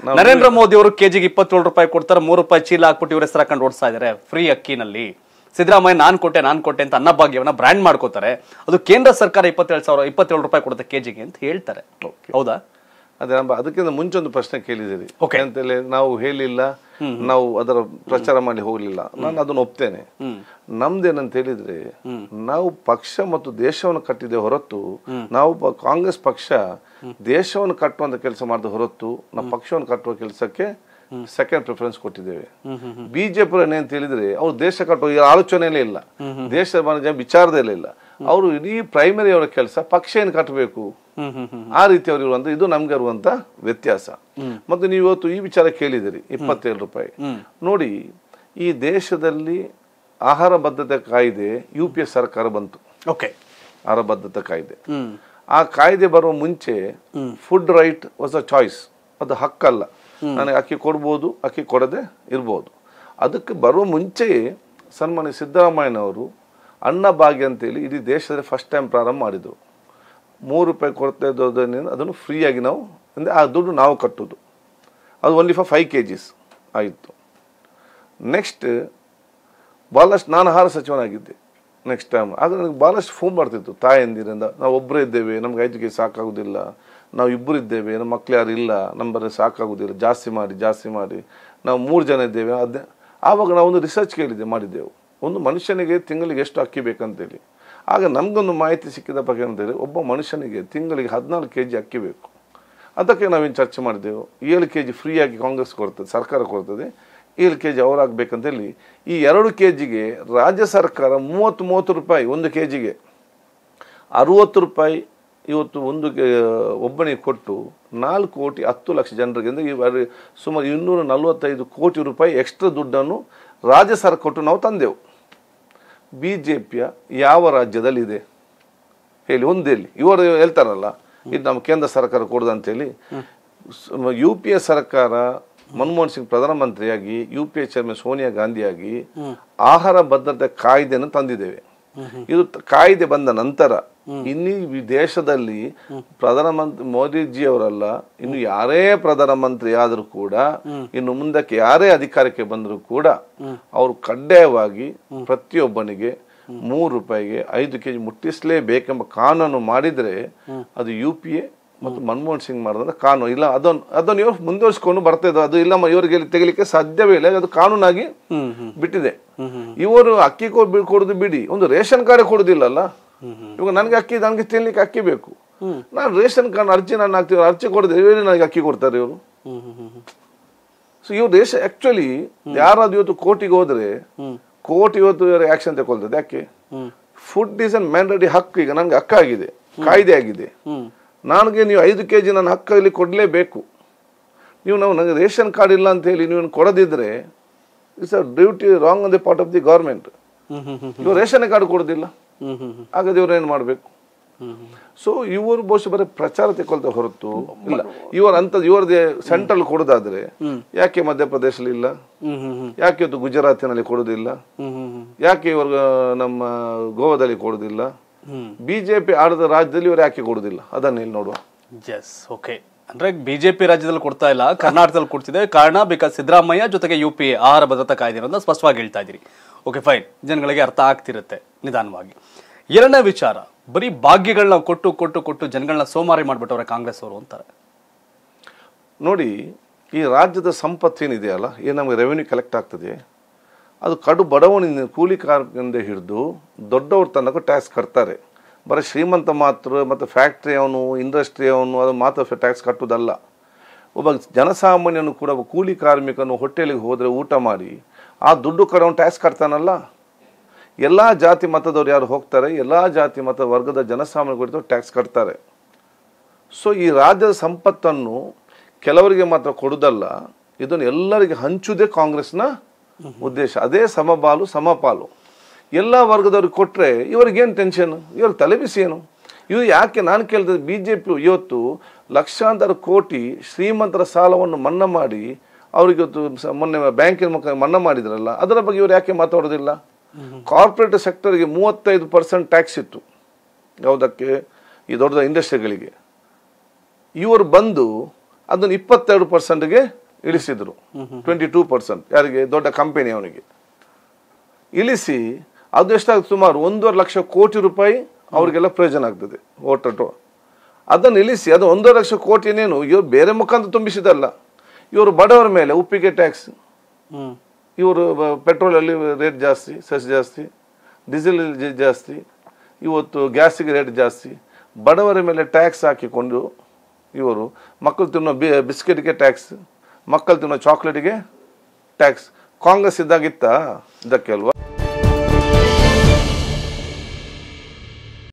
ನಾವು ನರೇಂದ್ರ ಮೋದಿ ಅವರು ಕೆಜಿಗೆ ಇಪ್ಪತ್ತೇಳು ರೂಪಾಯಿ ಕೊಡ್ತಾರೆ ಮೂರು ರೂಪಾಯಿ ಚೀಲ ಹಾಕ್ಬಿಟ್ಟು ಇವ್ರ ಹೆಸರು ಹಾಕೊಂಡು ಓಡಿಸ್ತಾ ಇದಾರೆ ಫ್ರೀ ಅಕ್ಕಿನಲ್ಲಿ ಸಿದ್ದರಾಮಯ್ಯ ನಾನ್ ಕೊಟ್ಟೆ ನಾನ್ ಕೊಟ್ಟೆ ಅಂತ ಅನ್ನಭಾಗ್ಯವನ್ನ ಬ್ರ್ಯಾಂಡ್ ಮಾಡ್ಕೋತಾರೆ ಅದು ಕೇಂದ್ರ ಸರ್ಕಾರ ಇಪ್ಪತ್ತೇಳು ಸಾವಿರ ಇಪ್ಪತ್ತೇಳು ರೂಪಾಯಿ ಕೊಡುತ್ತೆ ಕೆಜಿಗೆ ಅಂತ ಹೇಳ್ತಾರೆ ಹೌದಾ ಅದೇ ನಮ್ಮ ಅದಕ್ಕಿಂತ ಮುಂಚೆ ಒಂದು ಪ್ರಶ್ನೆ ಕೇಳಿದಿರಿ Okay. ಅಂತೇಳಿ ನಾವು ಹೇಳಿಲ್ಲ ನಾವು ಅದರ ಪ್ರಚಾರ ಮಾಡಿ ಹೋಗ್ಲಿಲ್ಲ ನಾನು ಅದನ್ನು ಒಪ್ತೇನೆ ನಮ್ದೇನಂತ ಹೇಳಿದ್ರೆ ನಾವು ಪಕ್ಷ ಮತ್ತು ದೇಶವನ್ನು ಕಟ್ಟಿದೆ ಹೊರತು ನಾವು ಪ- ಕಾಂಗ್ರೆಸ್ ಪಕ್ಷ ದೇಶವನ್ನು ಕಟ್ಟುವಂತ ಕೆಲಸ ಮಾಡಿದ ಹೊರತು ನಾವು ಪಕ್ಷವನ್ನು ಕಟ್ಟುವ ಕೆಲಸಕ್ಕೆ ಸೆಕೆಂಡ್ ಪ್ರಿಫರೆನ್ಸ್ ಕೊಟ್ಟಿದ್ದೇವೆ ಬಿಜೆಪಿ ಏನಂತ ಹೇಳಿದ್ರೆ ಅವ್ರು ದೇಶ ಕಟ್ಟುವ ಈ ಆಲೋಚನೆಯಲ್ಲೇ ಇಲ್ಲ ದೇಶ ಮನ ವಿಚಾರದಲ್ಲೇ ಇಲ್ಲ ಅವರು ಇಡೀ ಪ್ರೈಮರಿ ಅವರ ಕೆಲಸ ಪಕ್ಷ ಏನು ಕಟ್ಟಬೇಕು ಆ ರೀತಿ ಅವರು ಇರುವಂತ ಇದು ನಮ್ಗೆ ಇರುವಂತ ವ್ಯತ್ಯಾಸ ಮತ್ತು ನೀವು ಇವತ್ತು ಈ ವಿಚಾರ ಕೇಳಿದಿರಿ ಇಪ್ಪತ್ತೇಳು ರೂಪಾಯಿ ನೋಡಿ ಈ ದೇಶದಲ್ಲಿ ಆಹಾರ ಬದ್ಧತೆ ಕಾಯ್ದೆ ಯು ಪಿ ಎ ಸರ್ಕಾರ ಬಂತು ಓಕೆ ಆಹಾರ ಬದ್ಧತೆ ಕಾಯ್ದೆ ಆ ಕಾಯ್ದೆ ಬರುವ ಮುಂಚೆ food right was a choice ಅದು ಹಕ್ಕಲ್ಲ ನನಗೆ ಅಕ್ಕಿ ಕೊಡ್ಬೋದು ಅಕ್ಕಿ ಕೊಡದೆ ಇರ್ಬೋದು ಅದಕ್ಕೆ ಬರುವ ಮುಂಚೆಯೇ ಸನ್ಮಾನ್ಯ ಸಿದ್ದರಾಮಯ್ಯನವರು ಅನ್ನ ಭಾಗ್ಯ ಅಂತೇಳಿ ಇಡೀ ದೇಶದಲ್ಲಿ ಫಸ್ಟ್ ಟೈಮ್ ಪ್ರಾರಂಭ ಮಾಡಿದರು ಮೂರು ರೂಪಾಯಿ ಕೊಡ್ತಾ ಇದ್ದೋದರಿಂದ ಅದನ್ನು ಫ್ರೀಯಾಗಿ ನಾವು ಅಂದರೆ ಆ ದುಡ್ಡು ನಾವು ಕಟ್ಟೋದು ಅದು only for five K Gs ಆಯಿತು ನೆಕ್ಸ್ಟ್ ಭಾಳಷ್ಟು ನಾನು ಆಹಾರ ಸಚಿವನಾಗಿದ್ದೆ ನೆಕ್ಸ್ಟ್ ಟೈಮ್ ಆಗ ನನಗೆ ಭಾಳಷ್ಟು ಫೋನ್ ಬರ್ತಿತ್ತು ತಾಯಂದಿರಿಂದ ನಾವು ಒಬ್ಬರೇ ಇದ್ದೇವೆ ನಮ್ಗೆ ಐದು ಕೆ ಸಾಕಾಗೋದಿಲ್ಲ ನಾವು ಇಬ್ಬರು ಇದ್ದೇವೆ ನಮ್ಮ ಮಕ್ಳು ಯಾರು ಇಲ್ಲ ನಮ್ಮ ಬರೀ ಸಾಕಾಗೋದಿಲ್ಲ ಜಾಸ್ತಿ ಮಾಡಿ ಜಾಸ್ತಿ ಮಾಡಿ ನಾವು ಮೂರು ಜನ ಇದ್ದೇವೆ ಅದೇ ಆವಾಗ ನಾವು ಒಂದು ರಿಸರ್ಚ್ ಕೇಳಿದ್ದೆ ಮಾಡಿದ್ದೆವು ಒಂದು ಮನುಷ್ಯನಿಗೆ ತಿಂಗಳಿಗೆ ಎಷ್ಟು ಅಕ್ಕಿ ಬೇಕಂತೇಳಿ ಆಗ ನಮಗೊಂದು ಮಾಹಿತಿ ಸಿಕ್ಕಿದ ಬಗ್ಗೆ ಅಂತೇಳಿ ಒಬ್ಬ ಮನುಷ್ಯನಿಗೆ ತಿಂಗಳಿಗೆ ಹದಿನಾಲ್ಕು ಕೆ ಜಿ ಅಕ್ಕಿ ಬೇಕು ಅದಕ್ಕೆ ನಾವೇನು ಚರ್ಚೆ ಮಾಡಿದೆವು ಏಳು ಕೆ ಜಿ ಫ್ರೀಯಾಗಿ ಕಾಂಗ್ರೆಸ್ ಕೊಡ್ತದೆ ಸರ್ಕಾರ ಕೊಡ್ತದೆ ಏಳು ಕೆ ಜಿ ಅವರಾಗಬೇಕಂತೇಳಿ ಈ ಎರಡು ಕೆ ಜಿಗೆ ರಾಜ್ಯ ಸರ್ಕಾರ ಮೂವತ್ತು ಮೂವತ್ತು ರೂಪಾಯಿ ಒಂದು ಕೆ ಜಿಗೆ ಅರುವತ್ತು ರೂಪಾಯಿ ಇವತ್ತು ಒಂದು ಕೆ- ಒಬ್ಬನಿಗೆ ಕೊಟ್ಟು ನಾಲ್ಕು ಕೋಟಿ ಹತ್ತು ಲಕ್ಷ ಜನರಿಗೆ ಅಂದರೆ ಈ ಬಾರಿ ಸುಮಾರು ಇನ್ನೂರ ನಲವತ್ತೈದು ಕೋಟಿ ರೂಪಾಯಿ ಎಕ್ಸ್ಟ್ರಾ ದುಡ್ಡನ್ನು ರಾಜ್ಯ ಸರ್ಕಾರ ಕೊಟ್ಟು ನಾವು ತಂದೆವು ಬಿ ಜೆ ಪಿಯ ಯಾವ ರಾಜ್ಯದಲ್ಲಿ ಇದೆ ಹೇಳಿ ಒಂದೇಲಿ ಇವರು ಹೇಳ್ತಾರಲ್ಲ ಇದು ನಮ್ಮ ಕೇಂದ್ರ ಸರ್ಕಾರ ಕೊಡುದು ಅಂತೇಳಿ ಯು ಪಿ ಎ ಸರ್ಕಾರ ಮನಮೋಹನ್ ಸಿಂಗ್ ಪ್ರಧಾನಮಂತ್ರಿಯಾಗಿ U P A chairman Sonia ಗಾಂಧಿಯಾಗಿ ಆಹಾರ ಭದ್ರತೆ ಕಾಯ್ದೆಯನ್ನು ತಂದಿದ್ದೇವೆ ಇದು ತ- ಕಾಯ್ದೆ ಬಂದ ನಂತರ ಇನ್ನೀ ಈ ದೇಶದಲ್ಲಿ ಪ್ರಧಾನಮಂತ್ರಿ ಮೋದಿಜಿ ಅವರಲ್ಲ ಇನ್ನು ಯಾರೇ ಪ್ರಧಾನಮಂತ್ರಿ ಆದರೂ ಕೂಡ ಇನ್ನು ಮುಂದಕ್ಕೆ ಯಾರೇ ಅಧಿಕಾರಕ್ಕೆ ಬಂದರೂ ಕೂಡ ಅವರು ಕಡ್ಡಾಯವಾಗಿ ಪ್ರತಿಯೊಬ್ಬನಿಗೆ ಮೂರು ರೂಪಾಯಿಗೆ ಐದು ಕೆಜಿ ಮುಟ್ಟಿಸಲೇಬೇಕೆಂಬ ಕಾನೂನು ಮಾಡಿದ್ರೆ ಅದು ಯು ಪಿ ಎ ಮತ್ತು ಮನಮೋಹನ್ ಸಿಂಗ್ ಮಾಡಿದಂತ ಕಾನೂನು ಇಲ್ಲ ಅದನ್ನು ಅದನ್ನು ಇವರು ಮುಂದುವರಿಸಿಕೊಂಡು ಬರ್ತಾ ಇದ್ದಾರೆ ಅದು ಇಲ್ಲ ಇವರಿಗೆ ತೆಗಿಲಿಕ್ಕೆ ಸಾಧ್ಯವೇ ಇಲ್ಲ ಅದು ಕಾನೂನಾಗಿ ಬಿಟ್ಟಿದೆ ಇವರು ಅಕ್ಕಿ ಕೊ- ಬಿ- ಕೊಡುದು ಬಿಡಿ ಒಂದು ರೇಷನ್ ಕಾರ್ಡ್ ಕೊಡುದಿಲ್ಲಲ್ಲ ಇವಾಗ ನನಗೆ ಅಕ್ಕಿ ನನಗೆ ತಿನ್ಲಿಕ್ಕೆ ಅಕ್ಕಿ ಬೇಕು ನಾನು ರೇಷನ್ ಕಾರ್ಡ್ ಅರ್ಜಿ ನಾನು ಹಾಕ್ತೀವಿ ಅರ್ಜಿ ಕೊಡದೆ ಹೇಳಿ ನನಗೆ ಅಕ್ಕಿ ಕೊಡ್ತಾರೆ ಇವರು ಸೊ ಇವ್ರು ದೇಶ ಆಕ್ಚುಲಿ ಯಾರಾದ್ರೂ ಇವತ್ತು ಕೋರ್ಟಿಗೆ ಹೋದ್ರೆ ಕೋರ್ಟ್ ಇವತ್ತು ಆಕ್ಷನ್ ತಗೊಳ್ತದೆ ಯಾಕೆ ಫುಡ್ ಇಸ್ ಅನ್ ಮ್ಯಾಂಡೇಟರಿ ಹಕ್ಕು ಈಗ ನನಗೆ ಹಕ್ಕಾಗಿದೆ ಕಾಯ್ದೆ ಆಗಿದೆ ನನಗೆ ನೀವು ಐದು ಕೆ ಜಿ ನನ್ನ ಹಕ್ಕಲ್ಲಿ ಕೊಡಲೇಬೇಕು ನೀವು ನಾವು ನನಗೆ ರೇಷನ್ ಕಾರ್ಡ್ ಇಲ್ಲ ಅಂತ ಹೇಳಿ ನೀವು ಕೊಡದಿದ್ರೆ it's a duty wrong on the part of the government ಇವರು ರೇಷನ್ ಕಾರ್ಡ್ ಕೊಡೋದಿಲ್ಲ ಹಾಗಾದ್ರೆ ಇವ್ರು ಏನು ಮಾಡಬೇಕು ಸೊ ಇವರು ಬಹುಶಃ ಬರೀ ಪ್ರಚಾರ ತಗೊಳ್ತಾ ಹೊರತು ಇಲ್ಲ ಇವರು ಅಂತ ಇವರದೇ ಸೆಂಟ್ರಲ್ ಕೊಡೋದಾದ್ರೆ ಯಾಕೆ ಮಧ್ಯಪ್ರದೇಶದಲ್ಲಿ ಇಲ್ಲ ಯಾಕೆ ಇವತ್ತು ಗುಜರಾತಿನಲ್ಲಿ ಕೊಡೋದಿಲ್ಲ ಯಾಕೆ ಇವರು ನಮ್ಮ ಗೋವಾದಲ್ಲಿ ಕೊಡೋದಿಲ್ಲ ಬಿಜೆಪಿ ಆಡದ ರಾಜ್ಯದಲ್ಲಿ ಇವರು ಯಾಕೆ ಕೊಡೋದಿಲ್ಲ ಅದನ್ನ ಇಲ್ಲಿ ನೋಡುವ ಎಸ್ ಓಕೆ ಅಂದ್ರೆ ಬಿಜೆಪಿ ರಾಜ್ಯದಲ್ಲಿ ಕೊಡ್ತಾ ಇಲ್ಲ ಕರ್ನಾಟಕದಲ್ಲಿ ಕೊಡ್ತಿದೆ ಕಾರಣ ಬಿಕಾಸ್ ಸಿದ್ದರಾಮಯ್ಯ ಜೊತೆಗೆ ಯು ಪಿ ಆಹಾರ ಭದ್ರತಾ ಕಾಯ್ದೆ ಅನ್ನೋದನ್ನ ಸ್ಪಷ್ಟವಾಗಿ ಹೇಳ್ತಾ ಇದ್ದೀರಿ ಓಕೆ ಫೈನ್ ಜನಗಳಿಗೆ ಅರ್ಥ ಆಗ್ತಿರುತ್ತೆ ನಿಧಾನವಾಗಿ ಎರಡನೇ ವಿಚಾರ ಬರೀ ಭಾಗ್ಯಗಳನ್ನ ಕೊಟ್ಟು ಕೊಟ್ಟು ಕೊಟ್ಟು ಜನಗಳನ್ನ ಸೋಮಾರಿ ಮಾಡ್ಬಿಟ್ಟವ್ರೆ ಕಾಂಗ್ರೆಸ್ ಅವರು ಅಂತಾರೆ ನೋಡಿ ಈ ರಾಜ್ಯದ ಸಂಪತ್ತೇನಿದೆಯಲ್ಲ ಏನು ನಮಗೆ ರೆವೆನ್ಯೂ ಕಲೆಕ್ಟ್ ಆಗ್ತದೆ ಅದು ಕಡು ಬಡವನಿಂದ ಕೂಲಿ ಕಾರ್ಮಿಕರಿಂದ ಹಿಡಿದು ದೊಡ್ಡವ್ರ ತನಕ ಟ್ಯಾಕ್ಸ್ ಕಟ್ತಾರೆ ಬರೀ ಶ್ರೀಮಂತ ಮಾತ್ರ ಮತ್ತು ಫ್ಯಾಕ್ಟ್ರಿ ಅವನು ಇಂಡಸ್ಟ್ರಿ ಅವನು ಅದು ಮಾತ್ರ ಟ್ಯಾಕ್ಸ್ ಕಟ್ಟುವುದಲ್ಲ ಒಬ್ಬ ಜನಸಾಮಾನ್ಯನು ಕೂಡ ಒಬ್ಬ ಕೂಲಿ ಕಾರ್ಮಿಕನು ಹೋಟೆಲಿಗೆ ಹೋದರೆ ಊಟ ಮಾಡಿ ಆ ದುಡ್ಡು ಕಡೆ ಅವನು ಟ್ಯಾಕ್ಸ್ ಕಟ್ತಾನಲ್ಲ ಎಲ್ಲ ಜಾತಿ ಮತದವ್ರು ಯಾರು ಹೋಗ್ತಾರೆ ಎಲ್ಲ ಜಾತಿ ಮತ ವರ್ಗದ ಜನಸಾಮಾನ್ಯ ಕುರಿತು ಟ್ಯಾಕ್ಸ್ ಕಟ್ತಾರೆ ಸೊ ಈ ರಾಜ್ಯದ ಸಂಪತ್ತನ್ನು ಕೆಲವರಿಗೆ ಮಾತ್ರ ಕೊಡುವುದಲ್ಲ ಇದನ್ನು ಎಲ್ಲರಿಗೆ ಹಂಚುವುದೇ ಕಾಂಗ್ರೆಸ್ನ ಉದ್ದೇಶ ಅದೇ ಸಮಬಾಲು ಸಮಪಾಲು ಎಲ್ಲ ವರ್ಗದವ್ರಿಗೆ ಕೊಟ್ಟರೆ ಇವರಿಗೇನು ಟೆನ್ಷನ್ ಇವ್ರ ತಲೆಬಿಸಿ ಏನು ಇವು ಯಾಕೆ ನಾನು ಕೇಳಿದ್ರೆ ಬಿ ಜೆ ಪಿ ಇವತ್ತು ಲಕ್ಷಾಂತರ ಕೋಟಿ ಶ್ರೀಮಂತರ ಸಾಲವನ್ನು ಮನ್ನಾ ಮಾಡಿ ಅವ್ರಿಗೆ ಇವತ್ತು ಸ- ಮೊನ್ನೆ ಬ್ಯಾಂಕಿನ ಮುಖ ಮನ್ನಾ ಮಾಡಿದ್ರಲ್ಲ ಅದರ ಬಗ್ಗೆ ಇವರು ಯಾಕೆ ಮಾತಾಡೋದಿಲ್ಲ ಕಾರ್ಪೊರೇಟ್ ಸೆಕ್ಟರ್ಗೆ ಮೂವತ್ತೈದು ಪರ್ಸೆಂಟ್ ಟ್ಯಾಕ್ಸ್ ಇತ್ತು ಯಾವುದಕ್ಕೆ ಈ ದೊಡ್ಡ ಇಂಡಸ್ಟ್ರಿಗಳಿಗೆ ಇವರು ಬಂದು ಅದನ್ನು ಇಪ್ಪತ್ತೆರಡು ಪರ್ಸೆಂಟ್ಗೆ ಇಳಿಸಿದರು ಟ್ವೆಂಟಿ ಟೂ ಪರ್ಸೆಂಟ್ ಯಾರಿಗೆ ದೊಡ್ಡ ಕಂಪನಿ ಅವನಿಗೆ ಇಳಿಸಿ ಅದು ಎಷ್ಟಾಗುತ್ತೆ ಸುಮಾರು ಒಂದೂವರೆ ಲಕ್ಷ ಕೋಟಿ ರೂಪಾಯಿ ಅವರಿಗೆಲ್ಲ ಪ್ರಯೋಜನ ಆಗ್ತದೆ ಓಟೋ ಅದನ್ನು ಇಳಿಸಿ ಅದು ಒಂದೂವರೆ ಲಕ್ಷ ಕೋಟಿನೇನು ಇವರು ಬೇರೆ ಮುಖಾಂತರ ತುಂಬಿಸಿದಲ್ಲ ಇವರು ಬಡವರ ಮೇಲೆ ಉಪ್ಪಿಗೆ ಟ್ಯಾಕ್ಸ್ ಹ್ಮ್ ಇವರು ಪೆಟ್ರೋಲಲ್ಲಿ ರೇಟ್ ಜಾಸ್ತಿ ಸೆಸ್ ಜಾಸ್ತಿ ಡೀಸೆಲ್ ಜ- ಜಾಸ್ತಿ ಇವತ್ತು ಗ್ಯಾಸಿಗೆ ರೇಟ್ ಜಾಸ್ತಿ ಬಡವರ ಮೇಲೆ ಟ್ಯಾಕ್ಸ್ ಹಾಕಿಕೊಂಡು ಇವರು ಮಕ್ಕಳು ತಿನ್ನೋ ಬಿ ಬಿಸ್ಕೆಟ್ಗೆ ಟ್ಯಾಕ್ಸ್ ಮಕ್ಕಳು ತಿನ್ನೋ ಚಾಕ್ಲೇಟ್ಗೆ ಟ್ಯಾಕ್ಸ್ ಕಾಂಗ್ರೆಸ್ ಇದ್ದಾಗಿತ್ತ ಇದಕ್ಕೆ ಅಲ್ವಾ